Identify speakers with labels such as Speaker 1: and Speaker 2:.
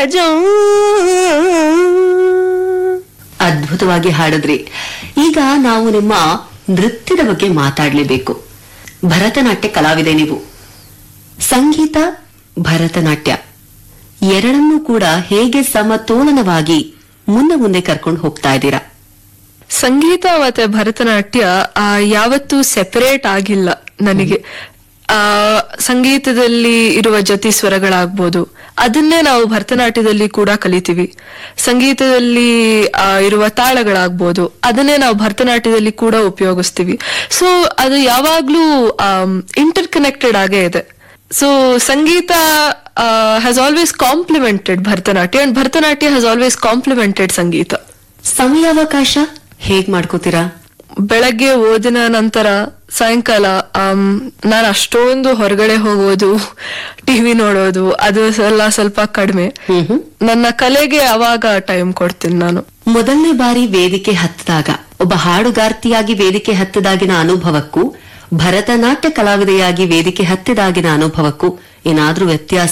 Speaker 1: ಸಹಜ ಅದ್ಭುತವಾಗಿ ಹಾಡಿದ್ರಿ ಈಗ ನಾವು ನಿಮ್ಮ ನೃತ್ಯದ ಬಗ್ಗೆ ಮಾತಾಡ್ಲೇಬೇಕು ಭರತನಾಟ್ಯ ಕಲಾವಿದೆ ನೀವು ಸಂಗೀತ ಭರತನಾಟ್ಯ ಎರಡನ್ನೂ ಕೂಡ ಹೇಗೆ ಸಮತೋಲನವಾಗಿ ಮುಂದೆ ಮುಂದೆ ಕರ್ಕೊಂಡು ಹೋಗ್ತಾ ಇದ್ದೀರಾ
Speaker 2: ಸಂಗೀತ ಮತ್ತೆ ಭರತನಾಟ್ಯ ಆ, ಯಾವತ್ತೂ ಸೆಪರೇಟ್ ಆಗಿಲ್ಲ ನನಗೆ ಆ ಸಂಗೀತದಲ್ಲಿ ಇರುವ ಜತಿ ಸ್ವರಗಳಾಗ್ಬೋದು ಅದನ್ನೇ ನಾವು ಭರತನಾಟ್ಯದಲ್ಲಿ ಕೂಡ ಕಲಿತೀವಿ ಸಂಗೀತದಲ್ಲಿ ಆ, ಇರುವ ತಾಳಗಳಾಗ್ಬೋದು ಅದನ್ನೇ ನಾವು ಭರತನಾಟ್ಯದಲ್ಲಿ ಕೂಡ ಉಪಯೋಗಿಸ್ತೀವಿ ಸೊ ಅದು ಯಾವಾಗ್ಲೂ ಇಂಟರ್ ಕನೆಕ್ಟೆಡ್ ಆಗೇ ಇದೆ so sangeetha has always complemented Bharatanatyam and Bharatanatyam has always complemented sangeetha
Speaker 1: ಸಮಯಾವಕಾಶ ಹೇಗ್ ಮಾಡ್ಕೋತೀರಾ
Speaker 2: ಬೆಳಗ್ಗೆ ಓದಿನ ನಂತರ ಸಾಯಂಕಾಲ ನಾನು ಅಷ್ಟೊಂದು ಹೊರಗಡೆ ಹೋಗೋದು ಟಿವಿ ನೋಡೋದು ಅದು ಎಲ್ಲ ಸ್ವಲ್ಪ ಕಡಿಮೆ
Speaker 1: ಹ್ಮ್ ಹ್ಮ್
Speaker 2: ನನ್ನ ಕಲೆಗೆ ಅವಾಗ ಟೈಮ್ ಕೊಡ್ತೀನಿ ನಾನು
Speaker 1: ಮೊದಲನೇ ಬಾರಿ ವೇದಿಕೆ ಹತ್ತಿದಾಗ ಒಬ್ಬ ಹಾಡುಗಾರ್ತಿಯಾಗಿ ವೇದಿಕೆ ಹತ್ತಿದಾಗಿನ ಅನುಭವಕ್ಕೂ ಭರತನಾಟ್ಯ ಕಲಾವಿದೆಯಾಗಿ ವೇದಿಕೆ ಹತ್ತಿದಾಗಿನ ಅನುಭವಕ್ಕೂ ಏನಾದ್ರೂ ವ್ಯತ್ಯಾಸ